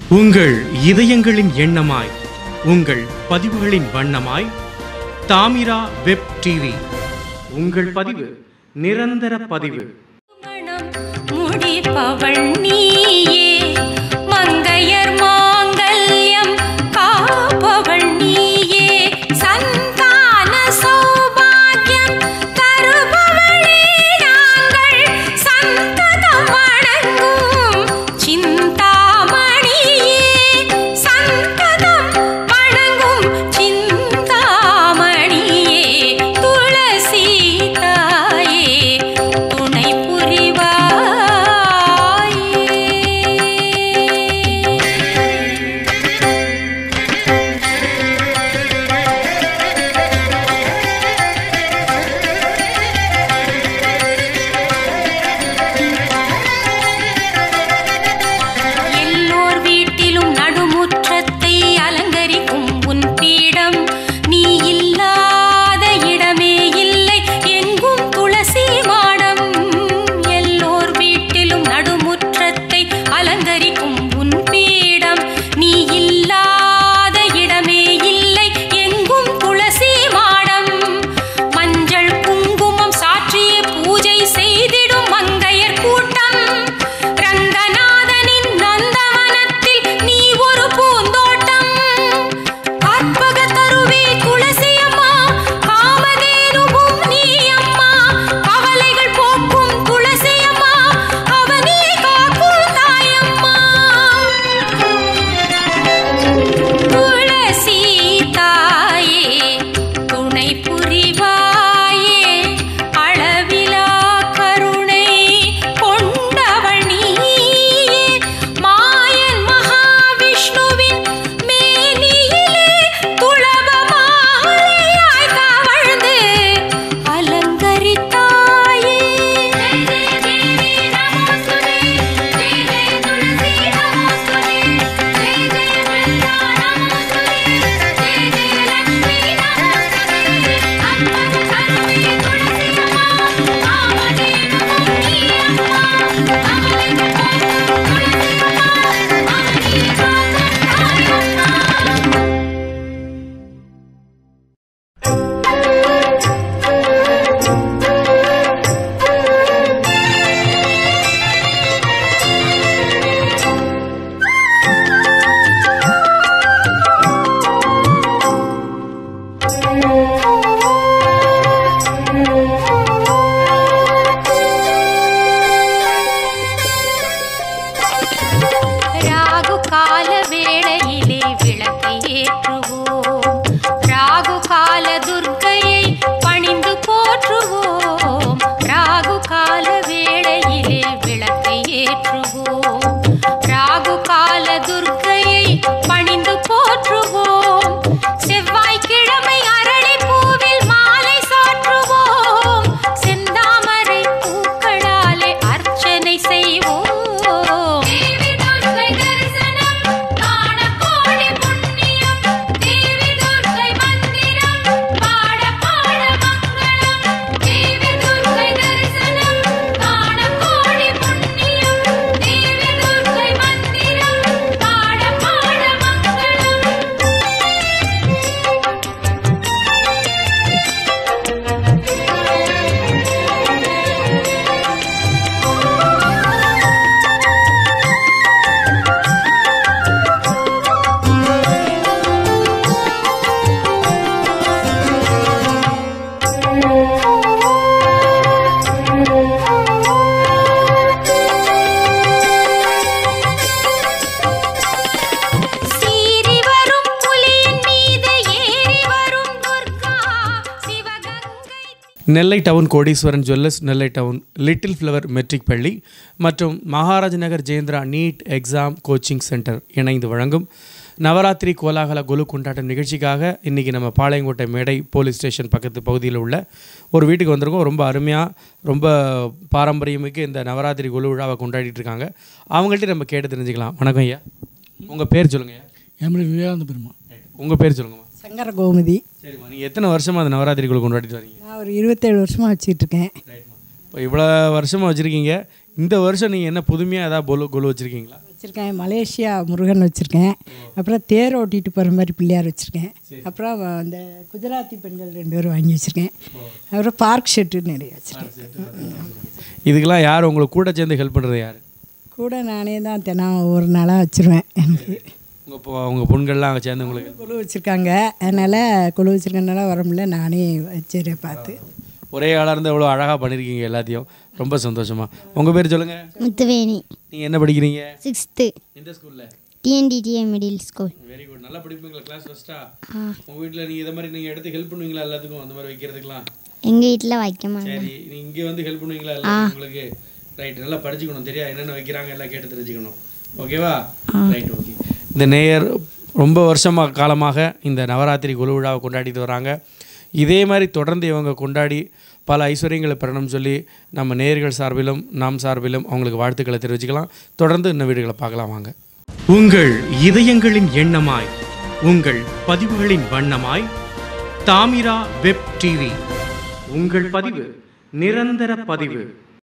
உங்கள் இதயங்களின் எண்ணமாய் உங்கள் பதிவுகளின் வண்ணமாய் தாமிரா வெப் டிவி உங்கள் பதிவு நிரந்தர பதிவு மணம் முடிப்பவள் நீயே மங்கையர் மாங்கல்யம் காப்பவள் நீயே சந்தான சௌபாகியம் தருபவளே நாங்கள் சந்ததம் வணங்கும் சிந்தாமணியே சந்ததம் வணங்கும் சிந்தாமணியே துளசி தாயே துணை புரிவாயே எல்லோர் வீட்டிலும் நடுமுற்றத்தை அலங்கரிக்கும் உன் பீடம் நீ இல்லாத இடமே இல்லை எங்கும் துளசி மாடம் எல்லோர் வீட்டிலும் நடுமுற்றத்தை அலங்கரிக்கும் உன் பீடம் நீ இல்லாத இடமே இல்லை எங்கும் துளசி மாடம் மஞ்சள் குங்குமம் சாற்றிய பூஜை செய்திடும் மங்கையர் கூட்டம் ரங்கநாதனின் நந்தவனத்தில் நீ ஒரு பூந்தோட்டம் கற்பக தருவே துளசி அம்மா காமதேனுவும் நீ அம்மா கவலைகள் போக்கும் துளசி அம்மா அவனியை காக்கும் தாயம்மா துளசி தாயே துணை புரிவாயே அளவிலா கருணை கொண்டவள் நீயே மாயன் மகாவிஷ்ணுவின் மேனியிலே துளப மாலையாய் தவழ்ந்து அலங்கரித்தாயே ராகு கால வேளையிலே விளக்கை ஏற்றுவோம் ராகு கால துர்க்கையை பணிந்து போற்றுவோம் ராகு கால வேளையிலே விளக்கை ஏற்றுவோம் ராகு கால துர்க்கையை பணிந்து போற்றுவோம் செவ்வாய்க்கிழமை அரளி பூவில் மாலை சாற்றுவோம் செந்தாமரை பூக்களாலே அர்ச்சனை செய்வோம் தேவி துர்க்கை தரிசனம் காண கோடி புண்ணியம் தேவி துர்க்கை மந்திரம் பாட பாட மங்களம் தேவி துர்க்கை தரிசனம் காண கோடி புண்ணியம் தேவி துர்க்கை மந்திரம் பாட பாட மங்களம் சீறி வரும் புலியின் மீது ஏறி வரும் Durga Sivagangai Nellai town Kodeeswaran jewellers Nellai town little flower matric பள்ளி மற்றும் Maharaj Nagar Jayendra NEET exam coaching centre இணைந்து வழங்கும் நவராத்திரி கோலாகல குலு கொண்டாட்டம் நிகழ்ச்சிக்காக இன்றைக்கி நம்ம பாளையங்கோட்டை மேடை போலீஸ் ஸ்டேஷன் பக்கத்து பகுதியில் உள்ள ஒரு வீட்டுக்கு வந்திருக்கோம் ரொம்ப அருமையாக ரொம்ப பாரம்பரியமிக்க இந்த நவராத்திரி குலு விழாவை கொண்டாடிட்டு இருக்காங்க அவங்கள்ட்ட நம்ம கேட்டு தெரிஞ்சுக்கலாம் வணக்கம் ஐயா உங்கள் பேர் சொல்லுங்க ஐயா என் பேர் விவேகானந்த பெருமா உங்கள் பேர் சொல்லுங்கம்மா சங்கர கோமதி சரிம்மா நீங்கள் எத்தனை வருஷமாக அந்த நவராத்திரி குழு கொண்டாடிட்டு வரீங்க நான் ஒரு இருபத்தேழு வருஷமாக வச்சிட்ருக்கேன் இப்போ இவ்வளோ வருஷமாக வச்சுருக்கீங்க இந்த வருஷம் நீங்கள் என்ன புதுமையாக ஏதாவது பொலு கொலு வச்சுருக்கீங்களா வச்சுருக்கேன் மலேசியா முருகன் வச்சுருக்கேன் அப்புறம் தேர் ஓட்டிட்டு போகிற மாதிரி பிள்ளையார் வச்சுருக்கேன் அப்புறம் அந்த குஜராத்தி பெண்கள் ரெண்டு பேரும் வாங்கி வச்சுருக்கேன் அப்புறம் பார்க் ஷெட்டு நிறைய வச்சுருக்கேன் இதுக்கெல்லாம் யார் உங்களுக்கு கூட சேர்ந்து ஹெல்ப் பண்ணுறது யார் கூட நானே தான் தினம் ஒவ்வொரு நாளாக வச்சுருவேன் எனக்கு உங்கள் இப்போ உங்கள் பொண்கள்லாம் அங்கே சேர்ந்து உங்களுக்கு குழு வச்சுருக்காங்க அதனால் குழு வச்சுருக்கனால வர முடியல நானே வச்சுருக்கேன் பார்த்து ஒரே ஆளாக இருந்து எவ்வளோ அழகாக பண்ணியிருக்கீங்க எல்லாத்தையும் ரொம்ப சந்தோஷமா உங்கள் பேர் சொல்லுங்கள் முத்துவேணி நீங்கள் என்ன படிக்கிறீங்க சிக்ஸ்த்து எந்த ஸ்கூலில் TNTDA middle school very good நல்லா படிப்பீங்களா கிளாஸ் ஃபஸ்ட்டா உங்கள் வீட்டில் நீங்கள் இதை மாதிரி நீங்கள் எடுத்து ஹெல்ப் பண்ணுவீங்களா எல்லாத்துக்கும் அந்த மாதிரி வைக்கிறதுக்கெலாம் எங்கள் வீட்டில் வைக்க மாட்டோம் சரி நீ இங்கே வந்து ஹெல்ப் பண்ணுவீங்களா எல்லாத்துக்கும் உங்களுக்கு ரைட் நல்லா படிச்சுக்கணும் தெரியா என்னென்ன வைக்கிறாங்க எல்லாம் கேட்டு தெரிஞ்சுக்கணும் ஓகேவா ரைட் ஓகே இந்த நேயர் ரொம்ப வருஷமாக காலமாக இந்த நவராத்திரி குழு விழாவை கொண்டாடிட்டு வராங்க இதே மாதிரி தொடர்ந்து இவங்க கொண்டாடி பல ஐஸ்வர்யங்களை பெறணும்னு சொல்லி நம்ம நேயர்கள் சார்பிலும் நாம் சார்பிலும் அவங்களுக்கு வாழ்த்துக்களை தெரிவிச்சுக்கலாம் தொடர்ந்து இந்த வீடுகளை பார்க்கலாம் வாங்க உங்கள் இதயங்களின் எண்ணமாய் உங்கள் பதிவுகளின் வண்ணமாய் தாமிரா வெப் டிவி உங்கள் பதிவு நிரந்தர பதிவு